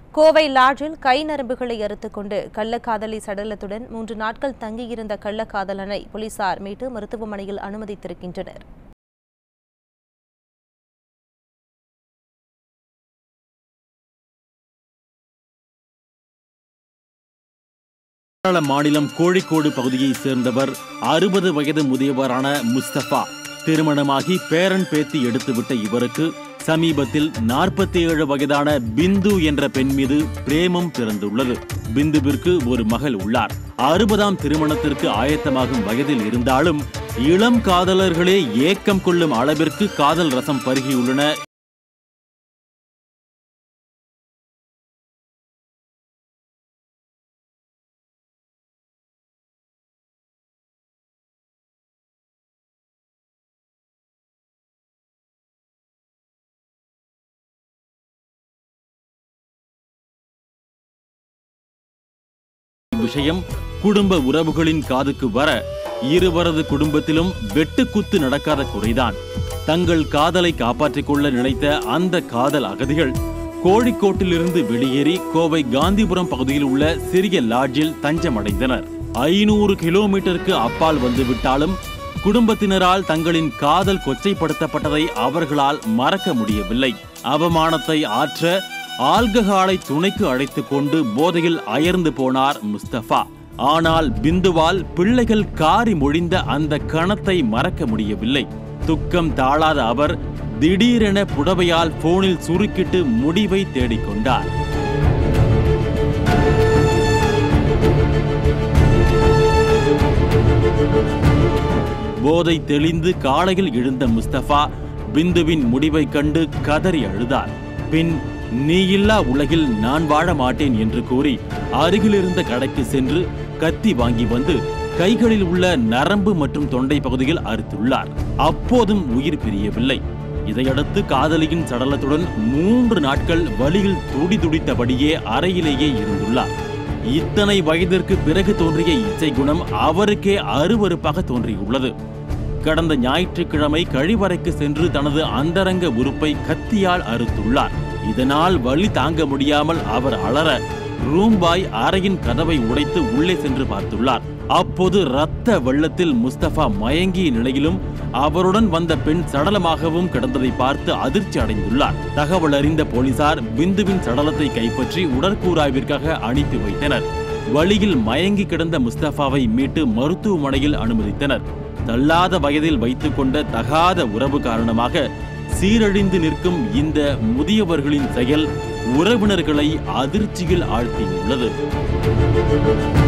கோவை லாட்ஜில் கை நரம்புகளை அறுத்துக் கொண்டு கள்ளக்காதலி சடலத்துடன் மூன்று நாட்கள் தங்கியிருந்த கள்ளக்காதலனை போலீசார் மீட்டு மருத்துவமனையில் அனுமதித்திருக்கின்றனர் கேரள மாநிலம் கோழிக்கோடு பகுதியைச் சேர்ந்தவர் அறுபது வயது முதியவரான முஸ்தபா திருமணமாகி பேரன் பேத்தி எடுத்துவிட்ட இவருக்கு சமீபத்தில் நாற்பத்தி ஏழு வயதான பிந்து என்ற பெண் மீது பிரேமம் பிறந்துள்ளது பிந்துவிற்கு ஒரு மகள் உள்ளார் அறுபதாம் திருமணத்திற்கு ஆயத்தமாகும் வயதில் இருந்தாலும் இளம் காதலர்களே ஏக்கம் கொள்ளும் அளவிற்கு காதல் ரசம் பருகியுள்ளன விஷயம் குடும்ப உறவுகளின் காதுக்கு வர இருவரது குடும்பத்திலும் வெட்டுக்குத்து நடக்காத குறைதான் தங்கள் காதலை காப்பாற்றிக் கொள்ள நினைத்த அந்த காதல் அகதிகள் கோழிக்கோட்டிலிருந்து வெளியேறி கோவை காந்திபுரம் பகுதியில் உள்ள சிறிய லாட்ஜில் தஞ்சமடைந்தனர் ஐநூறு கிலோமீட்டருக்கு அப்பால் வந்துவிட்டாலும் குடும்பத்தினரால் தங்களின் காதல் கொச்சைப்படுத்தப்பட்டதை அவர்களால் மறக்க முடியவில்லை அவமானத்தை ஆற்ற ஆல்கஹாலை துணைக்கு அழைத்துக் கொண்டு போதையில் அயர்ந்து போனார் முஸ்தபா ஆனால் பிந்துவால் பிள்ளைகள் காரி மொழிந்த அந்த கணத்தை மறக்க முடியவில்லை துக்கம் தாழாத அவர் திடீரென புடவையால் போனில் சுருக்கிட்டு முடிவை தேடிக்கொண்டார் போதை தெளிந்து காலையில் எழுந்த முஸ்தபா பிந்துவின் முடிவைக் கண்டு கதறி அழுதார் பின் நீ இல்லா உலகில் நான் வாழ மாட்டேன் என்று கூறி அருகிலிருந்த கடைக்கு சென்று கத்தி வாங்கி வந்து கைகளில் உள்ள நரம்பு மற்றும் தொண்டை பகுதியில் அறுத்துள்ளார் அப்போதும் உயிர் பிரியவில்லை இதையடுத்து காதலியின் சடலத்துடன் மூன்று நாட்கள் வழியில் துடி துடித்தபடியே அறையிலேயே இருந்துள்ளார் இத்தனை வயதிற்கு பிறகு தோன்றிய இச்சை குணம் அவருக்கே அருவருப்பாக தோன்றியுள்ளது கடந்த ஞாயிற்றுக்கிழமை கழிவறைக்கு சென்று தனது அந்தரங்க உறுப்பை கத்தியால் அறுத்துள்ளார் இதனால் வலி தாங்க முடியாமல் அவர் அலற ரூம்பாய் அறையின் கதவை உடைத்து உள்ளே சென்று பார்த்துள்ளார் அப்போது ரத்த வெள்ளத்தில் முஸ்தபா மயங்கிய நிலையிலும் அவருடன் வந்த பெண் சடலமாகவும் கிடந்ததை பார்த்து அதிர்ச்சி அடைந்துள்ளார் தகவல் அறிந்த போலீசார் பிந்துவின் சடலத்தை கைப்பற்றி உடற்கூராய்விற்காக அனுப்பி வைத்தனர் வழியில் மயங்கி கிடந்த முஸ்தபாவை மீட்டு மருத்துவமனையில் அனுமதித்தனர் தள்ளாத வயதில் வைத்துக்கொண்ட தகாத உறவு காரணமாக சீரழிந்து நிற்கும் இந்த முதியவர்களின் செயல் உறவினர்களை அதிர்ச்சியில் ஆழ்த்தியுள்ளது